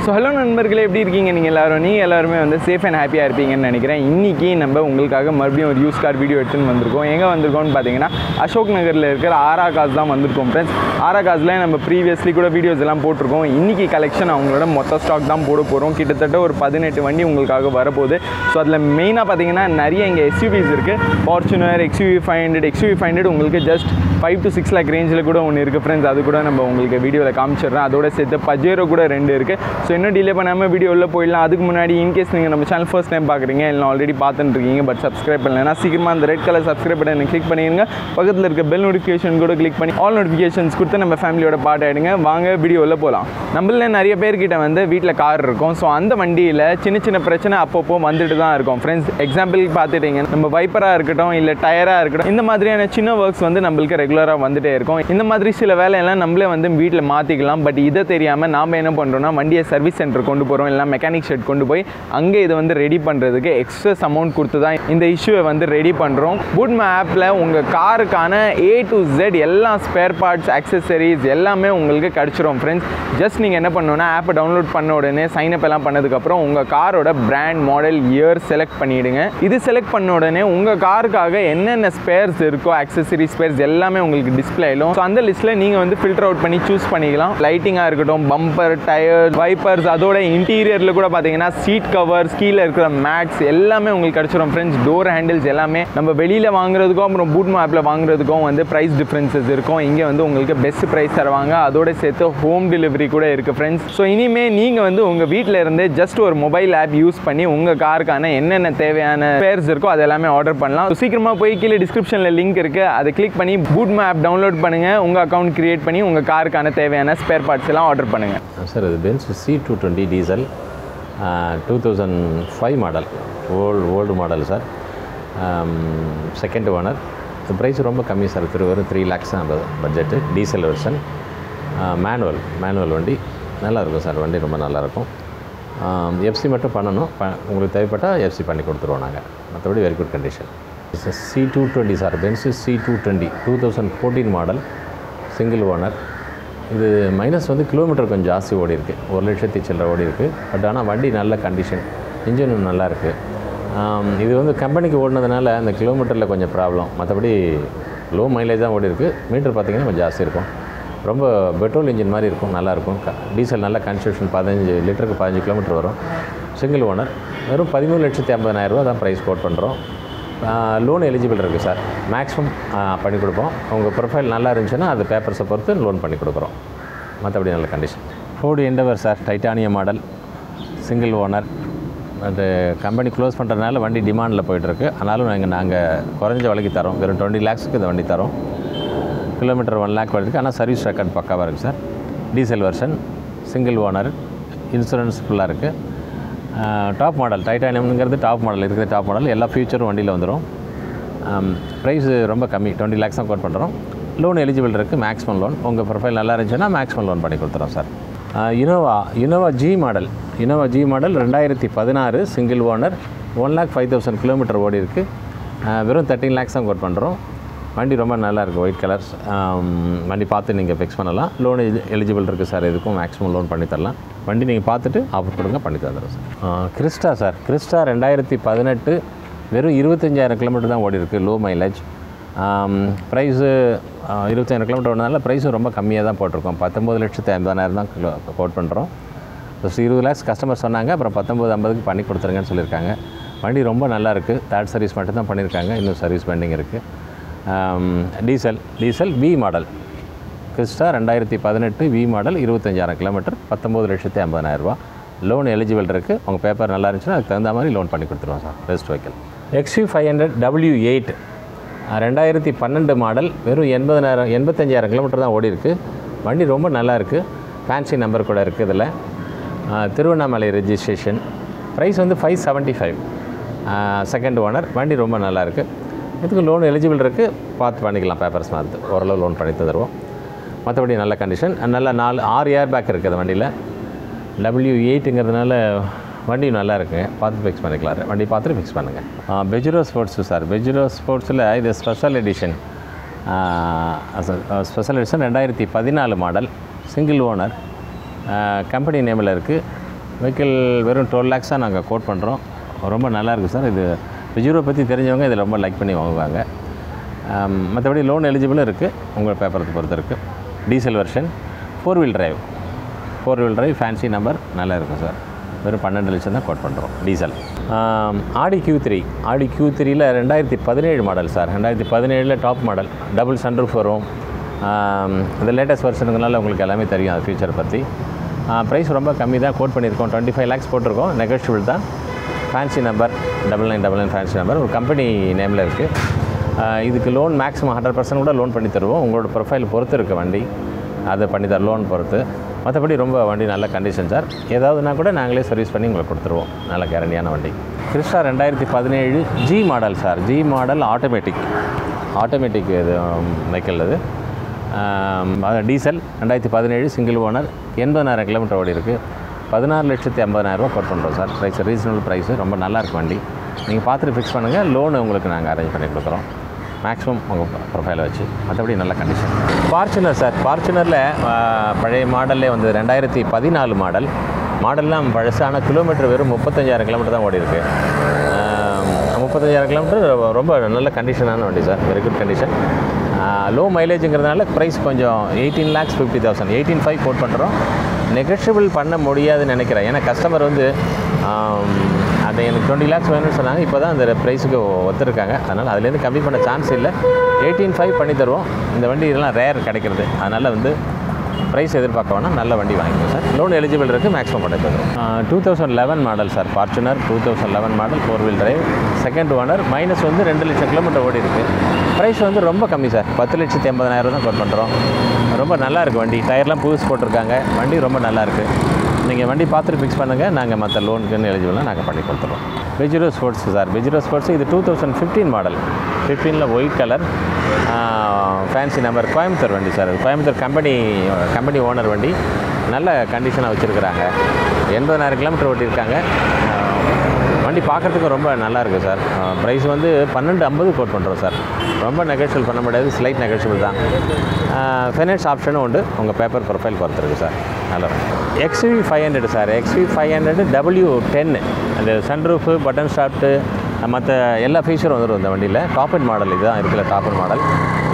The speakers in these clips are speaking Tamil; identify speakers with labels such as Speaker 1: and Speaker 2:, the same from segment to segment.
Speaker 1: ஸோ ஹலோ நண்பர்களே எப்படி இருக்கீங்க நீங்கள் எல்லாரும் நீங்கள் எல்லாருமே வந்து சேஃப் அண்ட் ஹாப்பியாக இருப்பீங்கன்னு நினைக்கிறேன் இன்றைக்கி நம்ம உங்களுக்காக மறுபடியும் ஒரு யூஸ் கார் வீடியோ எடுத்துன்னு வந்திருக்கோம் எங்கே வந்திருக்கோம்னு பார்த்தீங்கன்னா அசோக் நகரில் இருக்கிற ஆரா காஸ் தான் வந்திருக்கோம் ஃப்ரெண்ட்ஸ் ஆரா காஸில் நம்ம ப்ரீவியஸ்லி கூட வீடியோஸ் எல்லாம் போட்டிருக்கோம் இன்றைக்கி கலெக்ஷன் அவங்களோட மொத்த ஸ்டாக் தான் போட போகிறோம் கிட்டத்தட்ட ஒரு பதினெட்டு வண்டி உங்களுக்காக வரப்போகுது ஸோ அதில் மெயினாக பார்த்தீங்கன்னா நிறைய இங்கே எஸ்யூவிஸ் இருக்குது Fortuner XUV five hundred XUV five hundred உங்களுக்கு just five to six lakh ரேஞ்சில் கூட ஒன்று இருக்குது ஃப்ரெண்ட்ஸ் அது கூட நம்ம உங்களுக்கு வீடியோவில் காமிச்சிடுறேன் அதோட சேர்த்து பஜேரோ கூட ரெண்டு இருக்குது ஸோ இன்னும் டிலே பண்ணாமல் வீடியோ உள்ள போயிடலாம் அதுக்கு முன்னாடி இன்கேஸ் நீங்கள் நம்ம சேனல் ஃபர்ஸ்ட் டைம் பார்க்குறீங்க இல்லை ஆல்ரெடி பார்த்துட்டு இருக்கீங்க பட் சப்ஸ்கிரைப் பண்ணலைன்னா சீக்கிரமாக அந்த ரெட் கலர் சப்ஸ்கிரைப் பட்டனை கிளிக் பண்ணிடுங்க பக்கத்தில் இருக்க பெல் நோட்டிஃபிகேஷன் கூட கிளிக் பண்ணி ஆல் நோட்டிஃபிகேஷன்ஸ் கொடுத்து நம்ம ஃபேமிலியோட பார்ட் ஆகிடுங்க வாங்க வீடியோவில் போகலாம் நம்மள நிறைய பேர்கிட்ட வந்து வீட்டில் கார் இருக்கும் ஸோ அந்த வண்டியில் சின்ன சின்ன பிரச்சனை அப்பப்போ வந்துட்டு தான் இருக்கும் ஃப்ரெண்ட்ஸ் எக்ஸாம்பிளுக்கு பார்த்துட்டீங்க நம்ம வைப்பராக இருக்கட்டும் இல்லை டயராக இருக்கட்டும் இந்த மாதிரியான சின்ன ஒர்க்ஸ் வந்து நம்மளுக்கு ரெகுலராக வந்துட்டே இருக்கும் இந்த மாதிரி சில வேலையெல்லாம் நம்மளே வந்து வீட்டில் மாற்றிக்கலாம் பட் இதை தெரியாமல் நாம் என்ன பண்ணுறோம்னா வண்டியை சர்வீஸ் சென்டர் கொண்டு போகிறோம் இல்லை மெக்கானிக் ஷெட் கொண்டு போய் அங்கே இதை வந்து ரெடி பண்ணுறதுக்கு எக்ஸ்ட்ரஸ் அமௌண்ட் கொடுத்து தான் இந்த இஷ்யூவை வந்து ரெடி பண்ணுறோம் பூட்மா ஆப்பில் உங்கள் காருக்கான ஏ டு ஜெட் எல்லா ஸ்பேர் பார்ட்ஸ் அக்சசரிஸ் எல்லாமே உங்களுக்கு கிடச்சிரும் ஃப்ரெண்ட்ஸ் ஜஸ்ட் நீங்கள் என்ன பண்ணணும்னா ஆப்பை டவுன்லோட் பண்ண உடனே சைன் அப் எல்லாம் பண்ணதுக்கப்புறம் உங்கள் காரோட பிராண்ட் மாடல் இயர் செலக்ட் பண்ணிவிடுங்க இது செலக்ட் பண்ண உடனே உங்கள் காருக்காக என்னென்ன ஸ்பேர்ஸ் இருக்கோ அக்சசரி ஸ்பேர்ஸ் எல்லாமே உங்களுக்கு டிஸ்பிளே ஆயிடும் ஸோ அந்த லிஸ்ட்டில் நீங்கள் வந்து ஃபில்டர் அவுட் பண்ணி சூஸ் பண்ணிக்கலாம் லைட்டிங்காக இருக்கட்டும் பம்பர் டயர் வைப்பர்ஸ் அதோட இன்டீரியரில் கூட பார்த்தீங்கன்னா சீட் கவர்ஸ் கீழே இருக்கிற மேட்ஸ் எல்லாமே உங்களுக்கு கிடச்சிரும் ஃப்ரெண்ட்ஸ் டோர் ஹேண்டில்ஸ் எல்லாமே நம்ம வெளியில் வாங்குறதுக்கும் அப்புறம் பூட்மா ஆப்பில் வாங்குறதுக்கும் வந்து ப்ரைஸ் டிஃப்ரென்சஸ் இருக்கும் இங்கே வந்து உங்களுக்கு பெஸ்ட் ப்ரைஸ் தருவாங்க அதோட சேர்த்து ஹோம் டெலிவரி கூட இருக்குது ஃப்ரெண்ட்ஸ் ஸோ இனிமேல் நீங்கள் வந்து உங்கள் வீட்டில் இருந்து ஜஸ்ட் ஒரு மொபைல் ஆப் யூஸ் பண்ணி உங்கள் காருக்கான என்னென்ன தேவையான பேர்ஸ் இருக்கோ அது எல்லாமே ஆர்டர் பண்ணலாம் ஸோ சீக்கிரமாக போய் கீழே டிஸ்கிரிப்ஷனில் லிங்க் இருக்குது அதை கிளிக் பண்ணி பூட்மா ஆப் டவுன்லோட் பண்ணுங்கள் உங்கள் அக்கௌண்ட் கிரியேட் பண்ணி உங்கள் காருக்கான தேவையான ஸ்பேர் பார்ட்ஸ் எல்லாம் ஆர்டர் பண்ணுங்கள்
Speaker 2: சார் இது Benz C two twenty diesel two thousand five model old old model sir second owner price ரொம்ப கம்மி சார் திரு வெறும் த்ரீ லேக்ஸ் தான் budget diesel version manual manual வண்டி நல்லா இருக்கும் சார் வண்டி ரொம்ப நல்லாயிருக்கும் எஃப்சி மட்டும் பண்ணணும் ப உங்களுக்கு தேவைப்பட்டால் எஃப்சி பண்ணி கொடுத்துருவோம் நாங்கள் மற்றபடி very good condition C two twenty sir Benz C two twenty two thousand fourteen model single owner இது மைனஸ் வந்து கிலோமீட்டர் கொஞ்சம் ஜாஸ்தி ஓடி இருக்கு ஒரு லட்சத்தி சில்லற ஓடி இருக்குது பட் ஆனால் வண்டி நல்ல கண்டிஷன் இன்ஜினும் நல்லா இருக்குது ஆம், இது வந்து கம்பெனிக்கு ஓடினதுனால அந்த கிலோமீட்டரில் கொஞ்சம் ப்ராப்ளம் மற்றபடி லோ மைலேஜ் தான் ஓடி இருக்குது மீட்டர் பார்த்தீங்கன்னா கொஞ்சம் ஜாஸ்தி இருக்கும் ரொம்ப பெட்ரோல் இன்ஜின் மாதிரி இருக்கும் நல்லாயிருக்கும் க டீசல் நல்ல கன்ஸ்ட்ரக்ஷன் பதினஞ்சு லிட்டருக்கு பதினஞ்சு கிலோமீட்டர் வரும் சிங்கிள் ஓனர் வெறும் பதிமூணு லட்சத்தி ஐம்பதாயிரரூவா தான் ப்ரைஸ் கோட் பண்ணுறோம் லோன் எலிஜிபிள் இருக்குது சார் மேக்ஸிமம் பண்ணி கொடுப்போம் உங்கள் ப்ரொஃபைல் நல்லா இருந்துச்சுன்னா அது பேப்பர்ஸை பொறுத்து லோன் பண்ணி கொடுக்குறோம் மற்றபடி நல்ல condition Ford Endeavour sir titanium model single owner அது கம்பெனி க்ளோஸ் பண்ணுறதுனால வண்டி டிமாண்டில் போயிட்டுருக்கு ஆனாலும் நாங்கள் நாங்கள் குறைஞ்ச விலைக்கு தரோம் வெறும் டுவெண்ட்டி லேக்ஸுக்கு இந்த வண்டி தரோம் கிலோமீட்டர் ஒன் லேக் வருது ஆனால் சர்வீஸ் ரெக்கார்ட் பக்காவாக இருக்குது sir diesel version single owner insurance ஃபுல்லாக இருக்குது டாப் மாடல் டைட்டானியம்ங்கிறது டாப் மாடல் இருக்கிற டாப் மாடல் எல்லா ஃபியூச்சரும் வண்டியில் வந்துடும் ப்ரைஸ் ரொம்ப கம்மி டுவெண்ட்டி லேக்ஸ் தான் கோட் பண்ணுறோம் லோன் எலிஜிபிள் இருக்குது மேக்ஸிமம் லோன் உங்கள் ப்ரொஃபைல் நல்லா இருந்துச்சுன்னா மேக்ஸிமம் லோன் பண்ணி கொடுத்துறோம் sir Innova Innova G model Innova G model ரெண்டாயிரத்தி பதினாறு single owner one lakh five thousand kilometre ஓடி இருக்குது வெறும் தேர்ட்டின் லேக்ஸ் தான் கோட் பண்ணுறோம் வண்டி ரொம்ப நல்லா இருக்குது ஒயிட் கலர்ஸ் வண்டி பார்த்து நீங்கள் ஃபிக்ஸ் பண்ணலாம் லோன் எலிஜிபிள் இருக்குது சார் இதுக்கும் மேக்ஸிமம் லோன் பண்ணி தரலாம் வண்டி நீங்கள் பார்த்துட்டு ஆஃபர் கொடுங்க பண்ணி தந்துடுறோம் சார் கிறிஸ்டா சார் கிறிஸ்டா ரெண்டாயிரத்தி பதினெட்டு வெறும் இருபத்தஞ்சாயிரம் கிலோமீட்டர் தான் ஓடி இருக்குது லோ மைலேஜ் ப்ரைஸு இருபத்தாயிரம் கிலோமீட்டர் ஓடினால ப்ரைஸும் ரொம்ப கம்மியாக தான் போட்டிருக்கோம் பத்தொம்பது லட்சத்து ஐம்பதாயிரம் தான் கிலோ கோட் பண்ணுறோம் ஸோ இருபது லேக்ஸ் கஸ்டமர் சொன்னாங்க அப்புறம் பத்தொம்பது ஐம்பதுக்கு பண்ணி கொடுத்துருங்கன்னு சொல்லியிருக்காங்க வண்டி ரொம்ப நல்லா இருக்குது தேர்ட் சர்வீஸ் மட்டும் தான் பண்ணியிருக்காங்க இன்னும் சர்வீஸ் பெண்டிங் இருக்குது diesel diesel V model Crysta ரெண்டாயிரத்தி பதினெட்டு வி மாடல் இருபத்தஞ்சாயிரம் கிலோமீட்டர் பத்தொம்பது லட்சத்தி ஐம்பதாயிரரூபா லோன் எலிஜிபிள் இருக்குது உங்கள் பேப்பர் நல்லா இருந்துச்சுன்னா அதுக்கு தகுந்த மாதிரி லோன் பண்ணி கொடுத்துருவோம் sir best vehicle XU five hundred W eight ரெண்டாயிரத்தி பன்னெண்டு மாடல் வெறும் எண்பதனாயிரம் எண்பத்தஞ்சாயிரம் கிலோமீட்டர் தான் ஓடி இருக்கு வண்டி ரொம்ப நல்லா இருக்குது ஃபேன்சி நம்பர் கூட இருக்குது இதில் திருவண்ணாமலை ரெஜிஸ்ட்ரேஷன் ப்ரைஸ் வந்து five seventy five second owner வண்டி ரொம்ப நல்லா இருக்குது இதுக்கு லோன் எலிஜிபிள் இருக்குது பார்த்து பண்ணிக்கலாம் பேப்பர்ஸ் மாதிரி ஓரளவு லோன் பண்ணி தருவோம் மற்றபடி நல்ல கண்டிஷன் நல்ல நாலு ஆறு ஏர் பேக் இருக்குது அந்த வண்டியில் டபிள்யூ எயிட்டுங்கிறதுனால வண்டி நல்லா இருக்குங்க பார்த்து ஃபிக்ஸ் பண்ணிக்கலாம் வண்டி பார்த்துட்டு ஃபிக்ஸ் பண்ணுங்கள் பெஜிரோ ஸ்போர்ட்ஸு சார் பெஜிரோ ஸ்போர்ட்ஸில் இது ஸ்பெஷல் எடிஷன் ஸ்பெஷல் எடிஷன் ரெண்டாயிரத்தி பதினாலு மாடல் சிங்கிள் ஓனர் கம்பெனி நேமில் இருக்குது வெஹிக்கிள் வெறும் டுவெல் லேக்ஸாக நாங்கள் கோட் பண்ணுறோம் ரொம்ப நல்லா இருக்குது சார் இது விஜூரை பற்றி தெரிஞ்சவங்க இதில் ரொம்ப லைக் பண்ணி வாங்குவாங்க ஆம், மற்றபடி லோன் எலிஜிபிளும் இருக்குது உங்கள் பேப்பரத்தை பொறுத்து இருக்குது diesel version four wheel drive four wheel drive fancy number நல்லா இருக்கும் சார் வெறும் பன்னெண்டு லட்சம் தான் கோட் பண்ணுறோம் டீசல் ஆம், ஆடி கியூ த்ரீ ஆடி கியூ த்ரீயில் ரெண்டாயிரத்தி பதினேழு மாடல் சார் ரெண்டாயிரத்தி பதினேழில் டாப் மாடல் டபுள் சன்ரூஃப் வரும் ஆம், இந்த லேட்டஸ்ட் வெர்ஷனுங்கனால உங்களுக்கு எல்லாமே தெரியும் அது ஃபியூச்சர் பற்றி ப்ரைஸ் ரொம்ப கம்மி தான் கோட் பண்ணியிருக்கோம் டுவெண்ட்டி ஃபைவ் லேக்ஸ் போட்டிருக்கோம் நெகோஷியபிள் தான் fancy number double nine double nine fancy number ஒரு கம்பெனி நேமில் இருக்குது இதுக்கு லோன் மேக்ஸிமம் ஹண்ட்ரட் பர்சன்ட் கூட லோன் பண்ணி தருவோம் உங்களோட ப்ரொஃபைல் பொறுத்து இருக்குது வண்டி அதை பண்ணி தர லோன் பொறுத்து மற்றபடி ரொம்ப வண்டி நல்ல கண்டிஷன் சார் ஏதாவதுனா கூட நாங்களே சர்வீஸ் பண்ணி உங்களுக்கு கொடுத்துருவோம் நல்ல கேரண்டியான வண்டி கிறிஸ்டா ரெண்டாயிரத்தி பதினேழு G model sir G model automatic automatic இது வெஹிக்கிள் அது ஆம், அது டீசல் ரெண்டாயிரத்தி பதினேழு சிங்கிள் ஓனர் எண்பதாயிரம் கிலோமீட்டர் ஓடி இருக்குது பதினாறு லட்சத்தி ஐம்பதாயிரரூபா கோட் பண்ணுறோம் சார் ப்ரைஸ் ரீசனபிள் ப்ரைஸு ரொம்ப நல்லா இருக்கு வண்டி நீங்கள் பார்த்துட்டு ஃபிக்ஸ் பண்ணுங்கள் லோன் உங்களுக்கு நாங்கள் அரேஞ்ச் பண்ணி கொடுக்குறோம் மேக்ஸிமம் உங்கள் ப்ரொஃபைலை வச்சு மற்றபடி நல்ல கண்டிஷன் ஃபார்ச்சுனர் சார் ஃபார்ச்சுனரில் பழைய மாடல்லே வந்து ரெண்டாயிரத்தி பதினாலு மாடல் மாடல்லாம் பழசு ஆனால் கிலோமீட்டர் வெறும் முப்பத்தஞ்சாயிரம் கிலோமீட்டர் தான் ஓடி இருக்கு ஆம், முப்பத்தஞ்சாயிரம் கிலோமீட்டர் ரொம்ப நல்ல கண்டிஷனான வண்டி sir very good condition low மைலேஜுங்கிறதுனால ப்ரைஸ் கொஞ்சம் eighteen lakhs fifty thousand eighteen five quote பண்ணுறோம் நெகஷியபிள் பண்ண முடியாதுன்னு நினைக்கிறேன் ஏன்னா கஸ்டமர் வந்து ஆம், அது எனக்கு டுவெண்ட்டி லேக்ஸ் வேணும்னு சொன்னாங்க இப்போ தான் அந்த ப்ரைஸுக்கு ஒத்துருக்காங்க அதனால் அதுலேருந்து கம்மி பண்ண சான்ஸ் இல்லை எயிட்டீன் ஃபைவ் பண்ணி தருவோம் இந்த வண்டி இதெல்லாம் ரேர் கிடைக்கிறது அதனால் வந்து ப்ரைஸ் எதிர்பார்க்க வேணாம் நல்ல வண்டி வாங்கிக்கோங்க சார் லோன் எலிஜிபிள் இருக்குது மேக்ஸிமம் பண்ணி தருவோம் two thousand eleven model sir Fortuner two thousand eleven model four wheel drive second owner minus வந்து ரெண்டு லட்சம் கிலோமீட்டர் ஓடி இருக்குது ப்ரைஸ் வந்து ரொம்ப கம்மி சார் பத்து லட்சத்தி எண்பதாயிரம் தான் கோட் பண்ணுறோம் ரொம்ப நல்லா இருக்குது வண்டி டயர்லாம் புதுசு போட்டிருக்காங்க வண்டி ரொம்ப நல்லா இருக்குது நீங்கள் வண்டி பார்த்துட்டு ஃபிக்ஸ் பண்ணுங்கள் நாங்கள் மற்ற லோனுக்குன்னு எலிஜிபிளாக நாங்கள் பண்ணி கொடுத்துருவோம் Pajero sports sir Pajero sports இது டூ தௌசண்ட் ஃபிஃப்டீன் மாடல் ஃபிஃப்டீனில் white colour fancy number Coimbatore வண்டி சார் அது கோயம்புத்தூர் கம்பெனி கம்பெனி ஓனர் வண்டி நல்ல கண்டிஷனாக வச்சுருக்குறாங்க எண்பதாயிரம் கிலோமீட்டர் ஓட்டியிருக்காங்க வண்டி பார்க்குறதுக்கு ரொம்ப நல்லா இருக்குது சார் ப்ரைஸ் வந்து பன்னெண்டு ஐம்பது கோட் பண்ணுறோம் சார் ரொம்ப நெகோஷியபிள் பண்ண முடியாது ஸ்லைட் நெகோஷியபிள் தான் ஃபைனான்ஸ் ஆப்ஷனும் உண்டு உங்கள் பேப்பர் ப்ரொஃபைல் பொறுத்திருக்கு சார் நல்லா XV five hundred sir XV five hundred W ten அந்த சன்ரூஃபு பட்டன் ஷாஃப்ட்டு மற்ற எல்லா ஃபீச்சரும் வந்துடும் இந்த வண்டியில் டாப் அண்ட் மாடல் இதுதான் இருக்கிற டாப் அண்ட் மாடல்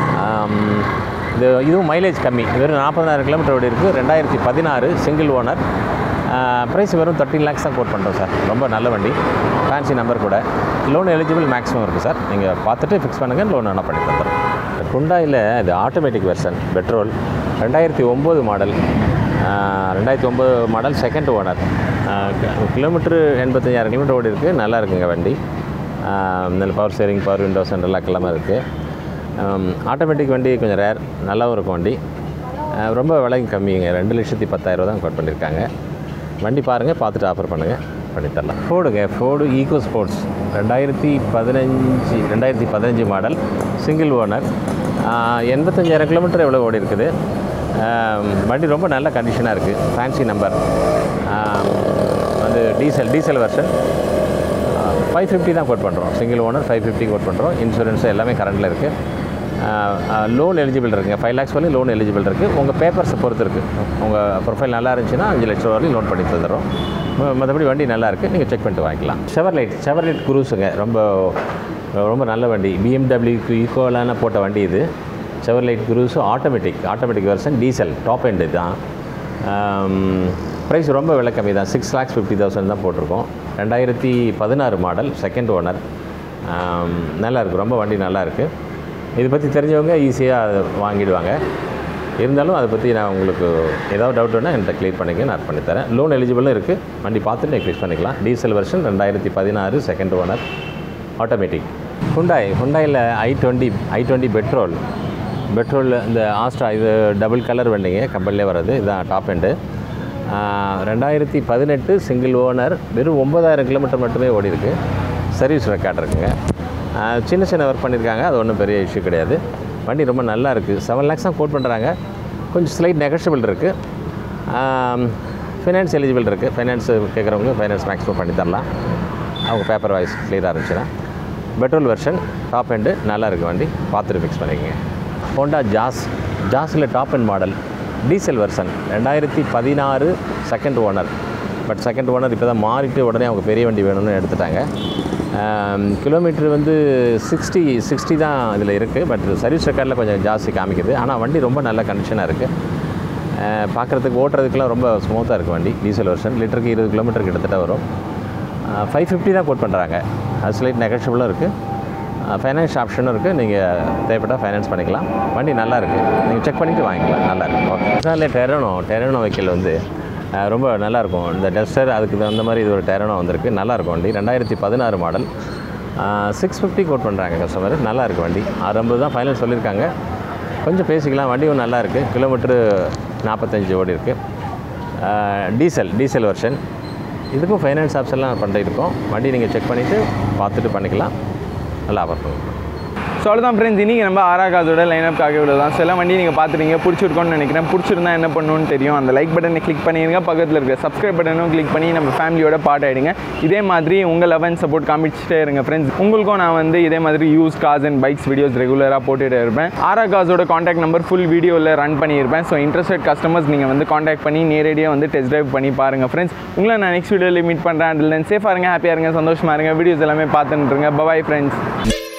Speaker 2: இது இதுவும் மைலேஜ் கம்மி வெறும் நாற்பதாயிரம் கிலோமீட்டர் ஓடி இருக்குது ரெண்டாயிரத்தி பதினாறு சிங்கிள் ஓனர் ப்ரைஸ் வெறும் தேர்ட்டின் லேக்ஸ் தான் கோட் பண்ணுறோம் சார் ரொம்ப நல்ல வண்டி ஃபேன்சி நம்பர் கூட லோன் எலிஜிபிள் மேக்ஸிமம் இருக்குது சார் நீங்கள் பார்த்துட்டு ஃபிக்ஸ் பண்ணுங்கள் லோன் வேணால் பண்ணி தந்துடும் குண்டாயில் இது ஆட்டோமேட்டிக் வெர்ஷன் பெட்ரோல் ரெண்டாயிரத்தி ஒம்பது மாடல் ரெண்டாயிரத்தி ஒம்பது மாடல் செகண்ட் ஓனர் கிலோமீட்டர் எண்பத்தஞ்சாயிரம் கிலோமீட்டர் ஓடி இருக்குது நல்லா இருக்குங்க வண்டி நல்ல power steering power windows central lock எல்லாமே இருக்குது ஆட்டோமேட்டிக் வண்டி கொஞ்சம் ரேர் நல்லாவும் இருக்கும் வண்டி அஹ் ரொம்ப விலையும் கம்மிங்க ரெண்டு லட்சத்தி பத்தாயிரம் தான் கோட் பண்ணியிருக்காங்க வண்டி பாருங்கள் பார்த்துட்டு ஆஃபர் பண்ணுங்கள் பண்ணித்தரலாம் ஃபோர்டுங்க ஃபோர்டு ஈகோ ஸ்போர்ட்ஸ் ரெண்டாயிரத்தி பதினஞ்சு ரெண்டாயிரத்தி பதினஞ்சு மாடல் சிங்கிள் ஓனர் எண்பத்தஞ்சாயிரம் கிலோமீட்டர் எவ்வளோ ஓடி இருக்குது ஆம், வண்டி ரொம்ப நல்ல கண்டிஷனாக இருக்குது ஃபேன்சி நம்பர் வந்து diesel diesel version five fifty தான் கோட் பண்ணுறோம் single owner five fifty quote பண்ணுறோம் இன்சூரன்ஸ் எல்லாமே கரண்டில் இருக்குது லோன் எலிஜிபிள் இருக்குங்க ஃபைவ் லேக்ஸ் வரையும் லோன் எலிஜிபிள் இருக்குது உங்கள் பேப்பர்ஸை பொறுத்து இருக்குது உங்கள் ப்ரொஃபைல் நல்லா இருந்துச்சுன்னா அஞ்சு லட்ச ரூபா வரையும் லோன் பண்ணி தந்துடுறோம் ம- மற்றபடி வண்டி நல்லா இருக்குது நீங்கள் செக் பண்ணிட்டு வாங்கிக்கலாம் ஷெவர்லைட் ஷெவர்லைட் குரூஸுங்க ரொம்ப ரொம்ப நல்ல வண்டி பிஎம்டபிள்யூக்கு ஈக்குவலான போட்ட வண்டி இது Chevrolet Cruze automatic automatic version diesel top end தான் ப்ரைஸ் ரொம்ப விலை கம்மி தான் சிக்ஸ் லேக்ஸ் ஃபிஃப்டி தௌசண்ட் தான் போட்டிருக்கோம் ரெண்டாயிரத்தி பதினாறு மாடல் செகண்ட் ஓனர் நல்லா இருக்குது ரொம்ப வண்டி நல்லா இருக்குது இதை பற்றி தெரிஞ்சவங்க ஈஸியாக வாங்கிடுவாங்க இருந்தாலும் அதை பற்றி நான் உங்களுக்கு ஏதாவது டவுட் வேணால் என்கிட்ட க்ளியர் பண்ணிக்க நான் பண்ணித்தரேன் லோன் எலிஜிபிளும் இருக்குது வண்டி பார்த்துட்டு நீங்கள் ஃபிக்ஸ் பண்ணிக்கலாம் டீசல் வெர்ஷன் ரெண்டாயிரத்தி பதினாறு செகண்ட் ஓனர் ஆட்டோமேட்டிக் ஹுண்டாய் ஹுண்டாயில் i twenty i twenty petrol petrol இந்த ஆஸ்ட்ரா இது டபுள் கலர் வண்டிங்க கம்பெனிலே வர்றது இதுதான் டாப் எண்டு ரெண்டாயிரத்தி பதினெட்டு சிங்கிள் ஓனர் வெறும் ஒம்பதாயிரம் கிலோமீட்டர் மட்டுமே ஓடி இருக்கு சர்வீஸ் ரெக்கார்ட் இருக்குங்க ஆஹ் சின்ன சின்ன ஒர்க் பண்ணியிருக்காங்க அது ஒன்றும் பெரிய இஷ்யூ கிடையாது வண்டி ரொம்ப நல்லா இருக்குது செவன் லேக்ஸ் தான் கோட் பண்ணுறாங்க கொஞ்சம் ஸ்லைட் நெகஷியபிள் இருக்குது ஃபைனான்ஸ் எலிஜிபிள் இருக்குது ஃபைனான்ஸ் கேட்குறவங்க ஃபைனான்ஸ் மேக்ஸிமம் பண்ணி தரலாம் அவங்க பேப்பர் வாய்ஸ் கிளியராக இருந்துச்சுன்னா பெட்ரோல் வெர்ஷன் டாப் எண்டு நல்லா இருக்குது வண்டி பார்த்துட்டு ஃபிக்ஸ் பண்ணிக்கங்க ஹோண்டா ஜாஸ் ஜாஸில் top end model diesel version ரெண்டாயிரத்தி பதினாறு second owner but second owner இப்போ தான் மாறிட்டு உடனே அவங்க பெரிய வண்டி வேணும்னு எடுத்துட்டாங்க கிலோமீட்டர் வந்து சிக்ஸ்டி சிக்ஸ்டி தான் இதில் இருக்குது பட் சர்வீஸ் ரெக்கார்டில் கொஞ்சம் ஜாஸ்தி காமிக்குது ஆனால் வண்டி ரொம்ப நல்ல கண்டிஷனாக இருக்குது பார்க்குறதுக்கு ஓட்டுறதுக்குலாம் ரொம்ப ஸ்மூத்தாக இருக்குது வண்டி டீசல் வெர்ஷன் லிட்டருக்கு இருபது கிலோமீட்டர் கிட்டத்தட்ட வரும் ஃபைவ் ஃபிஃப்டி தான் கோட் பண்ணுறாங்க அது ஸ்லைட் நெகஷியபிளும் இருக்குது ஃபைனான்ஸ் ஆப்ஷனும் இருக்குது நீங்கள் தேவைப்பட்டால் ஃபைனான்ஸ் பண்ணிக்கலாம் வண்டி நல்லா இருக்குது நீங்கள் செக் பண்ணிவிட்டு வாங்கிக்கலாம் நல்லா இருக்கு ஓகே அதில் டெரனோ டெரனோ வெஹிக்கிள் வந்து அஹ், ரொம்ப நல்லாயிருக்கும் இந்த டெஸ்டர் அதுக்கு தகுந்த மாதிரி இது ஒரு டெரனோ வந்திருக்கு நல்லாயிருக்கும் வண்டி ரெண்டாயிரத்தி பதினாறு மாடல் சிக்ஸ் ஃபிஃப்டி கோட் பண்ணுறாங்க கஸ்டமர் நல்லா இருக்கு வண்டி அறுபது தான் ஃபைனல் சொல்லியிருக்காங்க கொஞ்சம் பேசிக்கலாம் வண்டியும் நல்லா இருக்குது கிலோமீட்டரு நாற்பத்தஞ்சு ஓடி இருக்குது டீசல் டீசல் வெர்ஷன் இதுக்கும் ஃபைனான்ஸ் ஆப்ஷன்லாம் பண்ணிருக்கோம் வண்டி நீங்கள் செக் பண்ணிவிட்டு பார்த்துட்டு பண்ணிக்கலாம் நல்லா ஆஃபர் பண்ணுவோம்
Speaker 1: ஸோ அவ்வளோதான் ஃப்ரெண்ட்ஸ் இன்றைக்கி நம்ம ஆராகாஸோட லைனப்காக இவ்வளோ தான் சில வண்டி நீங்கள் பார்த்துருங்க பிடிச்சிருக்கோன்னு நினைக்கிறேன் பிடிச்சிருந்தா என்ன பண்ணணும்னு தெரியும் அந்த லைக் பட்டனை கிளிக் பண்ணிடுங்க பக்கத்தில் இருக்க சப்ஸ்கிரைப் பட்டனும் கிளிக் பண்ணி நம்ம ஃபேமிலியோட பார்ட் ஆகிடுங்க இதே மாதிரி உங்கள் லவ் அண்ட் சப்போர்ட் காமிச்சிட்டே இருங்க ஃப்ரெண்ட்ஸ் உங்களுக்கும் நான் வந்து இதே மாதிரி use cars and bikes videos ரெகுலராக போட்டுகிட்டே இருப்பேன் ஆராகாஸோட காண்டாக்ட் நம்பர் ஃபுல் வீடியோவில் ரன் பண்ணியிருப்பேன் ஸோ இன்ட்ரெஸ்டட் கஸ்டமர்ஸ் நீங்கள் வந்து காண்டாக்ட் பண்ணி நேரடியாக வந்து டெஸ்ட் ட்ரைவ் பண்ணி பாருங்கள் ஃப்ரெண்ட்ஸ் உங்களை நான் நெக்ஸ்ட் வீடியோவில் மீட் பண்ணுறேன் அண்ட் தென் சேஃபாக இருங்க ஹாப்பியாக இருங்க சந்தோஷமாக இருங்க வீடியோஸ் எல்லாமே பார்த்துட்டு இருங்க பபாய் ஃப்ரெண்ட்ஸ்